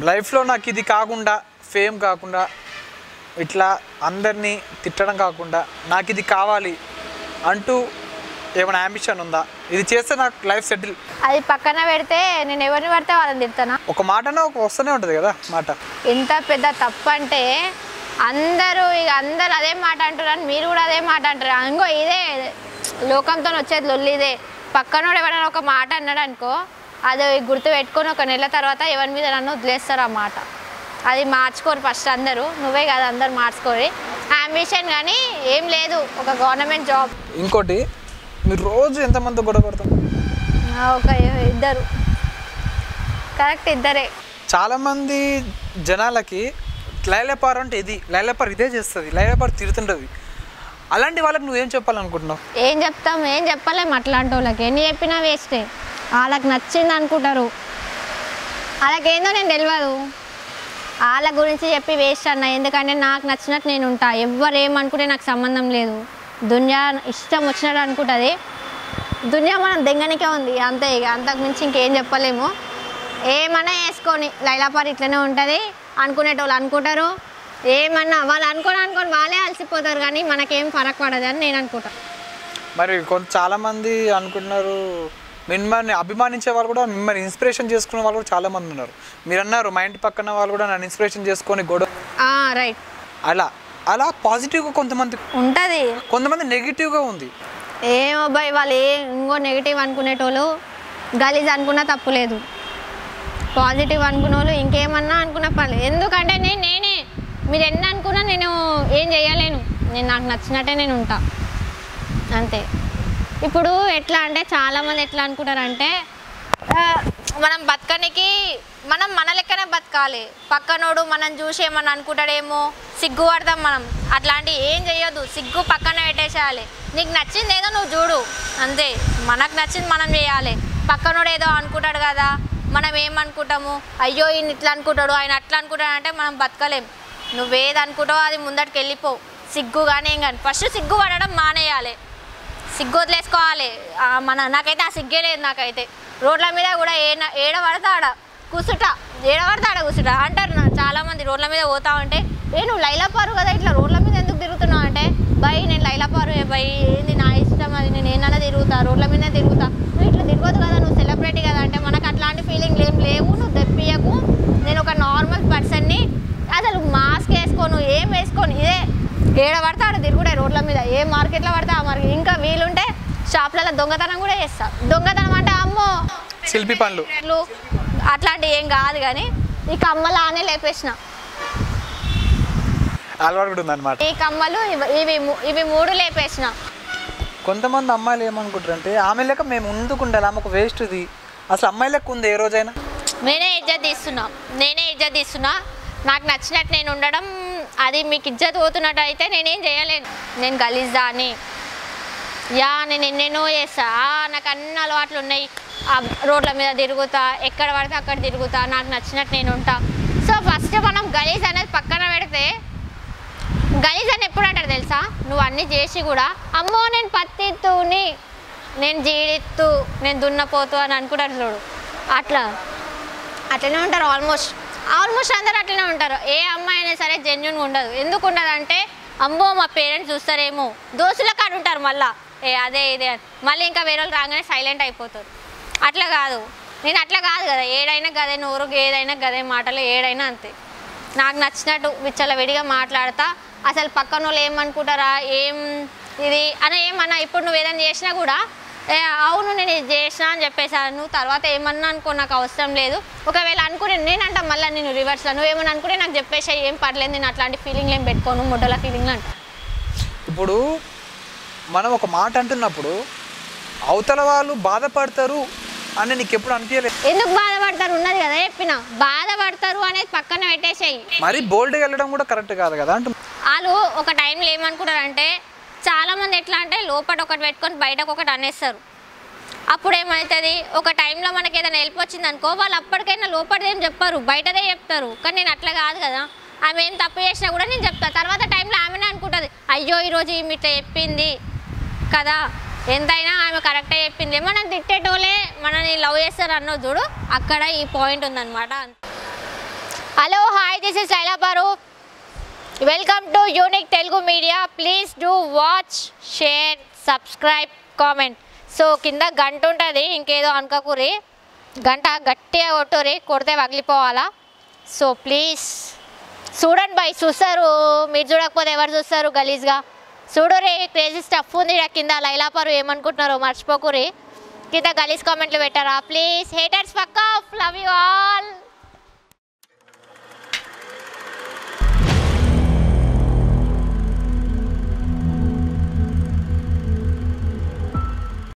లైఫ్లో నాకు ఇది కాకుండా ఫేమ్ కాకుండా ఇట్లా అందరినీ తిట్టడం కాకుండా నాకు ఇది కావాలి అంటూ ఏమైనా అంబిషన్ ఉందా ఇది చేస్తే నాకు లైఫ్ సెటిల్ అది పక్కన పెడితే నేను ఎవరిని పడితే వాళ్ళని తిడతానా ఒక మాటనే ఒక వస్తూనే ఉంటుంది కదా మాట ఎంత పెద్ద తప్పు అంటే అందరూ ఇక అందరు అదే మాట అంటున్నారు మీరు కూడా అదే మాట అంటారు ఇంకో ఇదే లోకంతో వచ్చేది లొల్లి ఇదే పక్కనోడు ఎవరైనా ఒక మాట అన్నాడు అనుకో అది గుర్తు పెట్టుకొని ఒక నెల తర్వాత ఎవరి మీద నన్ను వదిలేస్తారు ఆ మాట అది మార్చుకోరు ఫస్ట్ అందరూ నువ్వే కదా అందరు మార్చుకోరి అంబిషన్ కానీ ఏం లేదు ఒక గవర్నమెంట్ జాబ్ ఇంకోటి మీరు రోజు ఎంతమంది గొడవ పడతారు ఒక ఇద్దరు కరెక్ట్ ఇద్దరే చాలామంది జనాలకి లైలపార్ అంటే ఇది లైలపార్ ఇదే చేస్తుంది లైలపార్ తిరుగుతుంటుంది అలాంటి వాళ్ళకి నువ్వేం చెప్పాలనుకుంటున్నావు ఏం చెప్తాం ఏం చెప్పలేం అట్లాంటి వాళ్ళకి ఎన్ని చెప్పినా వేస్టే వాళ్ళకి నచ్చింది అనుకుంటారు వాళ్ళకి ఏందో నేను తెలియదు వాళ్ళ గురించి చెప్పి వేస్ట్ అన్న ఎందుకంటే నాకు నచ్చినట్టు నేను ఉంటా ఎవరు ఏమనుకుంటే నాకు సంబంధం లేదు దునియా ఇష్టం వచ్చినట్టు అనుకుంటుంది దునియా మనం దెంగనికే ఉంది అంతే ఇక అంతకు మించి ఇంకేం చెప్పలేము ఏమన్నా వేసుకొని లైలాపార్ ఇట్లనే ఉంటుంది అనుకునేటోళ్ళు అనుకుంటారు ఏమన్నా వాళ్ళు అనుకొని అనుకొని వాళ్ళే అలసిపోతారు కానీ మనకేం ఫరక్ పడదు అని నేను అనుకుంటా మరి కొంత చాలామంది అనుకుంటున్నారు మిమ్మల్ని అభిమానించే వాళ్ళు కూడా మిమ్మల్ని ఇన్స్పిరేషన్ చేసుకునే వాళ్ళు కూడా చాలామంది ఉన్నారు మీరు అన్నారు మా ఇంటి పక్కన వాళ్ళు కూడా నన్ను ఇన్స్పిరేషన్ చేసుకొని గొడవ రైట్ అలా అలా పాజిటివ్గా కొంతమంది ఉంటుంది కొంతమంది నెగిటివ్గా ఉంది ఏం అబ్బాయి వాళ్ళు ఏ ఇంకో నెగిటివ్ అనుకునేటోళ్ళు గలీజ్ అనుకున్నా తప్పు లేదు పాజిటివ్ అనుకునే వాళ్ళు ఇంకేమన్నా అనుకున్న పర్లేదు ఎందుకంటే నేను నేనే మీరు ఎన్ని అనుకున్నా నేను ఏం చేయలేను నేను నాకు నచ్చినట్టే నేను ఉంటా అంతే ఇప్పుడు ఎట్లా అంటే చాలామంది ఎట్లా అనుకుంటారంటే ఆ, మనం బతకనికి మనం మన లెక్కనే బతకాలి పక్కనోడు మనం చూసి ఏమన్నా అనుకుంటాడేమో సిగ్గు పడతాం మనం అట్లాంటి ఏం చెయ్యొద్దు సిగ్గు పక్కన పెట్టేసేయాలి నీకు నచ్చింది ఏదో నువ్వు చూడు అంతే మనకు నచ్చింది మనం చేయాలి పక్కనోడు ఏదో అనుకుంటాడు కదా మనం ఏమనుకుంటాము అయ్యో ఈయన ఇట్లా అనుకుంటాడు ఆయన అట్లా అనుకుంటాడు అంటే మనం బతకలేం నువ్వేది అనుకుంటావో అది ముందటికి వెళ్ళిపో సిగ్గు కానీ ఏం కానీ ఫస్ట్ సిగ్గు పడడం మానేయాలి సిగ్గు వదిలేసుకోవాలి ఆ, మన నాకైతే ఆ సిగ్గే లేదు నాకైతే రోడ్ల మీద కూడా ఏ ఏడ పడతా ఆడ కూసుట ఏడ పడతా ఆడ కూసుట అంటారు నా చాలా మంది రోడ్ల మీద పోతా ఉంటే ఏ నువ్వు లైలాపారు కదా ఇట్లా రోడ్ల మీద ఎందుకు తిరుగుతున్నావు అంటే బై నేను లైలాపారు ఏ బై ఏంది నా ఇష్టం అది నేను ఏమన్నా తిరుగుతా రోడ్ల మీదనే తిరుగుతా నువ్వు ఇట్లా తిరగదు కదా నువ్వు సెలబ్రిటీ కదా అంటే మనకు అట్లాంటి ఫీలింగ్ ఏం లేవు నువ్వు తెప్పియకు నేను ఒక నార్మల్ పర్సన్ని అసలు మాస్క్ వేసుకోను ఏం వేసుకోను ఇదే ఏడ పడితే ఆడ తిరుగుడే రోడ్ల మీద ఏ మార్కెట్లో పడితే ఆ మార్కెట్ ఇంకా వీలుంటే షాప్లలో దొంగతనం కూడా చేస్తా దొంగతనం అంటే అమ్మో శిల్పి పనులు ఇట్లు అట్లాంటివి ఏం కాదు కానీ ఈ కమ్మలు ఆనే లేపేసిన అలవాటు కూడా ఉందన్నమాట ఈ కమ్మలు ఇవి ఇవి మూ- ఇవి మూడు లేపేసిన కొంతమంది అమ్మాయిలు ఏమనుకుంటారు అంటే ఆమె లెక్క మేము ముందుకు ఉండాలి ఆమె ఒక వేస్ట్ ఇది అసలు అమ్మాయి లెక్క ఉంది ఏ రోజైనా నేనే ఇజ్జత్ తీస్తున్నా నేనే ఇజ్జత్ తీస్తున్నా నాకు నచ్చినట్టు నేను ఉండడం అది మీకు ఇజ్జత్ పోతున్నట్టు అయితే నేనేం చేయలేను నేను గలీజ్దా అని యా నేను ఎన్నెన్నో చేస్తా ఆ, నాకు అన్ని అలవాట్లు ఉన్నాయి ఆ రోడ్ల మీద తిరుగుతా ఎక్కడ పడితే అక్కడ తిరుగుతా నాకు నచ్చినట్టు నేను ఉంటా సో ఫస్ట్ మనం గలీజ్ అనేది పక్కన పెడితే గలీజ్ అని ఎప్పుడు అంటారు తెలుసా నువ్వు అన్నీ చేసి కూడా అమ్మో నేను పత్తిత్తుని నేను జీడిత్తు నేను దున్నపోతు అని అనుకుంటారు చూడు అట్లా అట్లనే ఉంటారు ఆల్మోస్ట్ ఆల్మోస్ట్ అందరూ అట్లనే ఉంటారు ఏ అమ్మాయి అయినా సరే జెన్యున్గా ఉండదు ఎందుకు ఉండదు అంటే అమ్మో మా పేరెంట్స్ చూస్తారేమో దోస్తుల కాడ ఉంటారు మళ్ళా ఏ అదే ఇదే అని మళ్ళీ ఇంకా వేరే వాళ్ళు రాగానే సైలెంట్ అయిపోతారు అట్లా కాదు నేను అట్లా కాదు కదా ఏడైనా గదే నోరు ఏదైనా గదే మాటలు ఏడైనా అంతే నాకు నచ్చినట్టు విచ్చల విడిగా మాట్లాడతా అసలు పక్కన వాళ్ళు ఏమనుకుంటారా ఏం ఇది అని ఏమన్నా ఇప్పుడు నువ్వు ఏదైనా చేసినా కూడా ఏ, అవును నేను ఇది చేసినా అని చెప్పేసాను నువ్వు తర్వాత ఏమన్నా అనుకో నాకు అవసరం లేదు ఒకవేళ అనుకునే నేనంట మళ్ళీ నేను రివర్స్లో నువ్వు ఏమన్నా అనుకుంటే నాకు చెప్పేసా ఏం పర్లేదు నేను అట్లాంటి ఫీలింగ్లు ఏం పెట్టుకోను ముడ్డల ఫీలింగ్లు అంట ఇప్పుడు మనం ఒక మాట అంటున్నప్పుడు అవతల వాళ్ళు బాధపడతారు అని నీకు ఎప్పుడు అనిపించలేదు ఎందుకు బాధపడతారు ఉన్నది కదా చెప్పిన బాధపడతారు అనేది పక్కన పెట్టేసేయి మరి బోల్డ్గా వెళ్ళడం కూడా కరెక్ట్ కాదు కదా అంటు వాళ్ళు ఒక టైంలో ఏమనుకుంటారంటే చాలామంది ఎట్లా అంటే లోపల ఒకటి పెట్టుకొని బయటకు ఒకటి అనేస్తారు అప్పుడు ఏమవుతుంది ఒక టైంలో మనకి ఏదైనా హెల్ప్ వచ్చింది అనుకో వాళ్ళు అప్పటికైనా లోపలిది ఏం చెప్పారు బయటదే చెప్తారు కానీ నేను అట్లా కాదు కదా ఆమె ఏం తప్పు చేసినా కూడా నేను చెప్తాను తర్వాత టైంలో ఆమెనే అనుకుంటుంది అయ్యో ఈరోజు ఈమె ఇట్లా చెప్పింది కదా ఎంతైనా ఆమె కరెక్టే చెప్పింది మనం తిట్టేటోళ్ళే మనని లవ్ చేస్తారు అన్నో చూడు అక్కడ ఈ పాయింట్ ఉందన్నమాట hello hi this is Laila Baru welcome to unique Telugu media please do watch share subscribe comment so కింద గంట ఉంటుంది ఇంకేదో అనుకోకూరి గంట గట్టిగా కొట్టురి కొడితే పగిలిపోవాలా సో ప్లీజ్ చూడండి బై చూస్తారు మీరు చూడకపోతే ఎవరు చూస్తారు గలీజ్గా చూడురే క్రేజీ స్టఫ్ ఉంది ఈడ కింద లైలాపారు ఏమనుకుంటున్నారో మర్చిపోకురి కింద గలీజ్ కామెంట్లు పెట్టారా ప్లీజ్ హేటర్స్ పక్క లవ్ యూ ఆల్